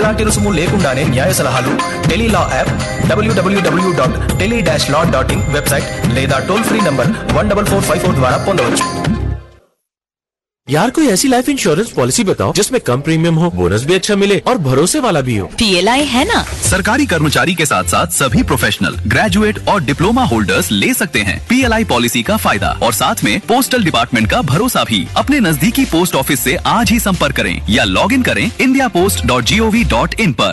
ఎలాంటి రుసుము లేకుండానే న్యాయ సలహాలు tele law app W W W dot tele dash law dot in website లేదా toll free number one double four five four ద్వారా పొందవచ్చు यार कोई ऐसी लाइफ इंश्योरेंस पॉलिसी बताओ जिसमें कम प्रीमियम हो बोनस भी अच्छा मिले और भरोसे वाला भी हो पीएलआई है ना सरकारी कर्मचारी के साथ साथ सभी प्रोफेशनल ग्रेजुएट और डिप्लोमा होल्डर्स ले सकते हैं पीएलआई पॉलिसी का फायदा और साथ में पोस्टल डिपार्टमेंट का भरोसा भी अपने नजदीकी पोस्ट ऑफिस से आज ही संपर्क करें या लॉग इन करें India post dot G O V dot in पर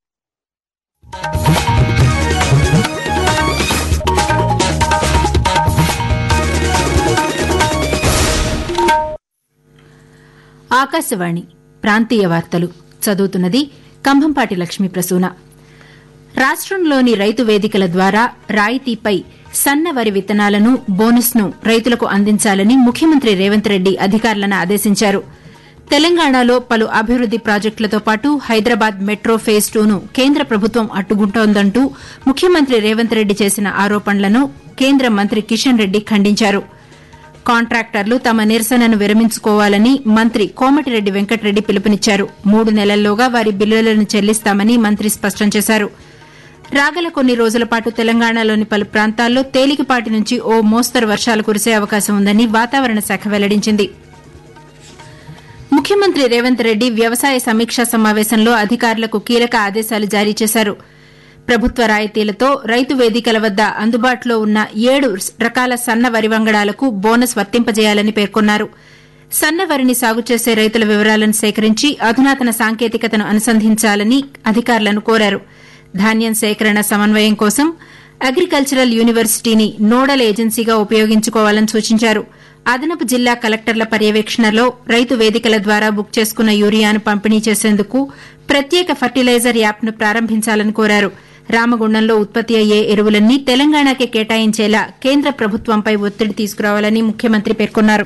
ఆకాశవాణి ప్రాంతీయ వార్తలు చదువుతున్నది కంభంపాటి లక్ష్మీ ప్రసూన రాష్టంలోని రైతు వేదికల ద్వారా రాయితీపై సన్న వరి విత్తనాలను బోనస్ను రైతులకు అందించాలని ముఖ్యమంత్రి రేవంత్ రెడ్డి అధికారులను ఆదేశించారు తెలంగాణలో పలు అభివృద్ది ప్రాజెక్టులతో పాటు హైదరాబాద్ మెట్రో ఫేజ్ టూను కేంద్ర ప్రభుత్వం అడ్డుకుంటోందంటూ ముఖ్యమంత్రి రేవంత్ రెడ్డి చేసిన ఆరోపణలను కేంద్ర మంత్రి కిషన్ రెడ్డి ఖండించారు కాంట్రాక్టర్లు తమ నిరసనను విరమించుకోవాలని మంత్రి కోమటిరెడ్డి వెంకటరెడ్డి పిలుపునిచ్చారు మూడు నెలల్లోగా వారి బిల్లులను చెల్లిస్తామని మంత్రి స్పష్టం చేశారు రాగల కొన్ని రోజుల పాటు తెలంగాణలోని పలు ప్రాంతాల్లో తేలికపాటి నుంచి ఓ మోస్తరు వర్షాలు కురిసే అవకాశం ఉందని వాతావరణ శాఖ వెల్లడించింది ముఖ్యమంత్రి రేవంత్ రెడ్డి వ్యవసాయ సమీక్షా సమావేశంలో అధికారులకు కీలక ఆదేశాలు జారీ చేశారు ప్రభుత్వ రాయితీలతో రైతు వేదికల వద్ద అందుబాటులో ఉన్న ఏడు రకాల సన్న వరి వంగడాలకు బోనస్ వర్తింపజేయాలని పేర్కొన్నారు సన్న వరిని సాగు చేసే రైతుల వివరాలను సేకరించి అధునాతన సాంకేతికతను అనుసంధించాలని అధికారులను కోరారు ధాన్యం సేకరణ సమన్వయం కోసం అగ్రికల్చరల్ యూనివర్సిటీని నోడల్ ఏజెన్సీగా ఉపయోగించుకోవాలని సూచించారు అదనపు జిల్లా కలెక్టర్ల పర్యవేక్షణలో రైతు వేదికల ద్వారా బుక్ చేసుకున్న యూరియాను పంపిణీ చేసేందుకు ప్రత్యేక ఫర్టిలైజర్ యాప్ను ప్రారంభించాలని కోరారు రామగుండంలో ఉత్పత్తి అయ్యే ఎరువులన్నీ తెలంగాణకే కేటాయించేలా కేంద్ర ప్రభుత్వంపై ఒత్తిడి తీసుకురావాలని ముఖ్యమంత్రి పేర్కొన్నారు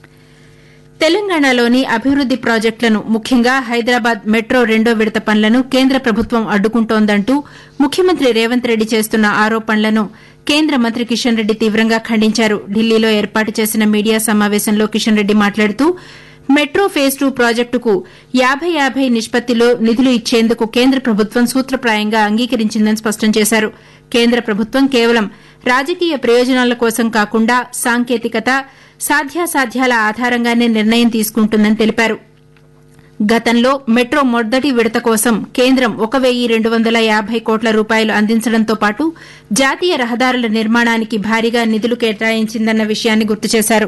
తెలంగాణలోని అభివృద్ది ప్రాజెక్టులను ముఖ్యంగా హైదరాబాద్ మెట్రో రెండో విడత పనులను కేంద్ర ప్రభుత్వం అడ్డుకుంటోందంటూ ముఖ్యమంత్రి రేవంత్ రెడ్డి చేస్తున్న ఆరోపణలను కేంద్ర మంత్రి కిషన్ రెడ్డి తీవ్రంగా ఖండించారు ఢిల్లీలో ఏర్పాటు చేసిన మీడియా సమావేశంలో కిషన్ రెడ్డి మాట్లాడుతూ మెట్రో ఫేజ్ టూ ప్రాజెక్టుకు యాబై యాబై నిష్పత్తిలో నిధులు ఇచ్చేందుకు కేంద్ర ప్రభుత్వం సూత్రప్రాయంగా అంగీకరించిందని స్పష్టం చేశారు కేంద్ర ప్రభుత్వం కేవలం రాజకీయ ప్రయోజనాల కోసం కాకుండా సాంకేతికత సాధ్యాసాధ్యాల ఆధారంగానే నిర్ణయం తీసుకుంటుందని తెలిపారు గతంలో మెట్రో మొదటి విడత కోసం కేంద్రం ఒక వెయ్యి రెండు వందల యాబై కోట్ల రూపాయలు అందించడంతో పాటు జాతీయ రహదారుల నిర్మాణానికి భారీగా నిధులు కేటాయించిందన్న విషయాన్ని గుర్తు చేశారు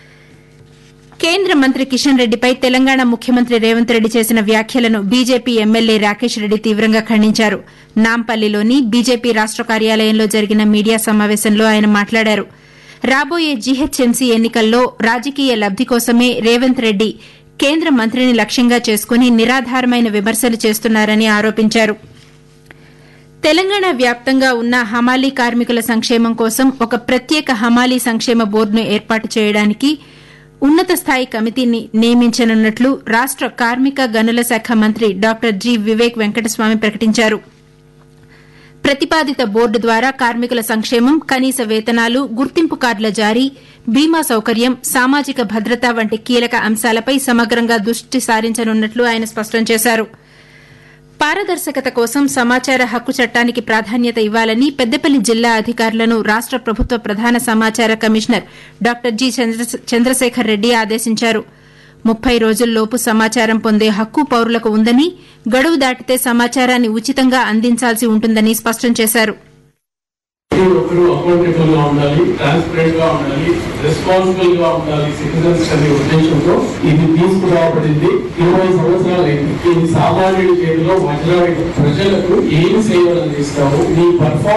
కేంద్ర మంత్రి కిషన్ రెడ్డిపై తెలంగాణ ముఖ్యమంత్రి రేవంత్ రెడ్డి చేసిన వ్యాఖ్యలను బీజేపీ ఎమ్మెల్యే రాకేష్ రెడ్డి తీవ్రంగా ఖండించారు నాంపల్లిలోని బీజేపీ రాష్ట కార్యాలయంలో జరిగిన మీడియా సమావేశంలో ఆయన మాట్లాడారు రాబోయే జీహెచ్ఎంసీ ఎన్నికల్లో రాజకీయ లబ్ది కోసమే రేవంత్ రెడ్డి కేంద్ర మంత్రిని లక్ష్యంగా చేసుకుని నిరాధారమైన విమర్శలు చేస్తున్నారని ఆరోపించారు తెలంగాణ వ్యాప్తంగా ఉన్న హమాలీ కార్మికుల సంక్షేమం కోసం ఒక ప్రత్యేక హమాలీ సంక్షేమ బోర్డును ఏర్పాటు చేయడానికి ఉన్నత స్థాయి కమిటీని నియమించనున్నట్లు రాష్ట కార్మిక గనుల శాఖ మంత్రి డాక్టర్ జి వివేక్ వెంకటస్వామి ప్రకటించారు ప్రతిపాదిత బోర్డు ద్వారా కార్మికుల సంక్షేమం కనీస వేతనాలు గుర్తింపు కార్డుల జారీ బీమా సౌకర్యం సామాజిక భద్రత వంటి కీలక అంశాలపై సమగ్రంగా దృష్టి సారించనున్నట్లు ఆయన స్పష్టం చేశారు పారదర్శకత కోసం సమాచార హక్కు చట్టానికి ప్రాధాన్యత ఇవ్వాలని పెద్దపల్లి జిల్లా అధికారులను రాష్ట ప్రభుత్వ ప్రధాన సమాచార commissioner doctor G Chandrashekar Reddy ఆదేశించారు ముప్పై రోజుల్లోపు సమాచారం పొందే హక్కు పౌరులకు ఉందని గడువు దాటితే సమాచారాన్ని ఉచితంగా అందించాల్సి ఉంటుందని స్పష్టం చేశారు ప్రతి ఒక్కరూ అకౌంటబుల్ గా ఉండాలి ట్రాన్స్పరెంట్ గా ఉండాలి రెస్పాన్సిబుల్ గా ఉండాలి సిటిజన్స్ అనే ఉద్దేశంతో ఇది తీసుకురాబడింది ఇరవై సంవత్సరాలు అయింది ఇది సామాన్యుడి చేతిలో వజ్రాడి ప్రజలకు ఏమి సేవలు అందిస్తాము మీ పర్ఫార్మెన్స్